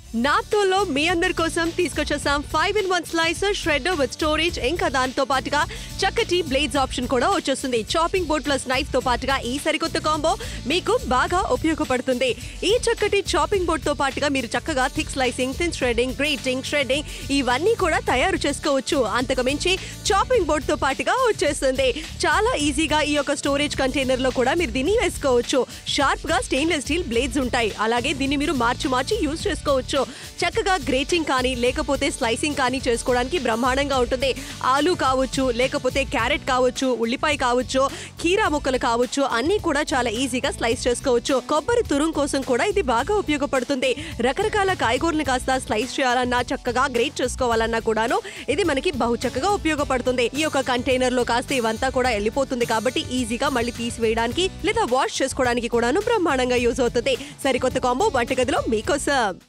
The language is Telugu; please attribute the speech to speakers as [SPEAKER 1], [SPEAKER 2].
[SPEAKER 1] నాప్తోలో మీ అందరి కోసం తీసుకొచ్చేసాం five in one slicer shredder with storage ఇంకా దాంతో పాటుగా చక్కటి బ్లేడ్స్ ఆప్షన్ కూడా వచ్చేస్తుంది చాపింగ్ బోర్డ్ ప్లస్ నైఫ్ తో పాటుగా ఈ సరికొత్త కాంబో మీకు బాగా ఉపయోగపడుతుంది ఈ చక్కటి చాపింగ్ బోర్డ్ తో పాటుగా మీరు చక్కగా thick slicing thin shredding grating shredding ఇవన్నీ కూడా తయారు చేసుకోవచ్చు అంతకు మించి చాపింగ్ బోర్డ్ తో పాటుగా వచ్చేస్తుంది చాలా ఈజీగా ఈ యొక్క స్టోరేజ్ కంటైనర్ లో కూడా మీరు దీన్ని వేసుకోవచ్చు షార్ప్ గా స్టెయిన్లెస్ స్టీల్ బ్లేడ్స్ ఉంటాయి అలాగే దీన్ని మీరు మార్చి మార్చి యూజ్ చేసుకోవచ్చు చక్కగా గ్రేటింగ్ కానీ లేకపోతే స్లైసింగ్ కానీ చేసుకోవడానికి బ్రహ్మాండంగా ఉంటుంది ఆలు కావచ్చు లేకపోతే క్యారెట్ కావచ్చు ఉల్లిపాయ కావచ్చు కీరా ముక్కలు కావచ్చు అన్ని కూడా చాలా ఈజీగా స్లైస్ చేసుకోవచ్చు కొబ్బరి తురుం కోసం కూడా ఇది బాగా ఉపయోగపడుతుంది రకరకాల కాయగూరలు కాస్త స్లైస్ చేయాలన్నా చక్కగా గ్రేట్ చేసుకోవాలన్నా కూడాను ఇది మనకి బహు చక్కగా ఉపయోగపడుతుంది ఈ యొక్క కంటైనర్ లో కాస్త ఇవంతా కూడా వెళ్ళిపోతుంది కాబట్టి ఈజీగా మళ్ళీ తీసివేయడానికి లేదా వాష్ చేసుకోవడానికి కూడాను బ్రహ్మాండంగా యూజ్ అవుతుంది సరికొత్త కాంబో వంటగదిలో మీకోసం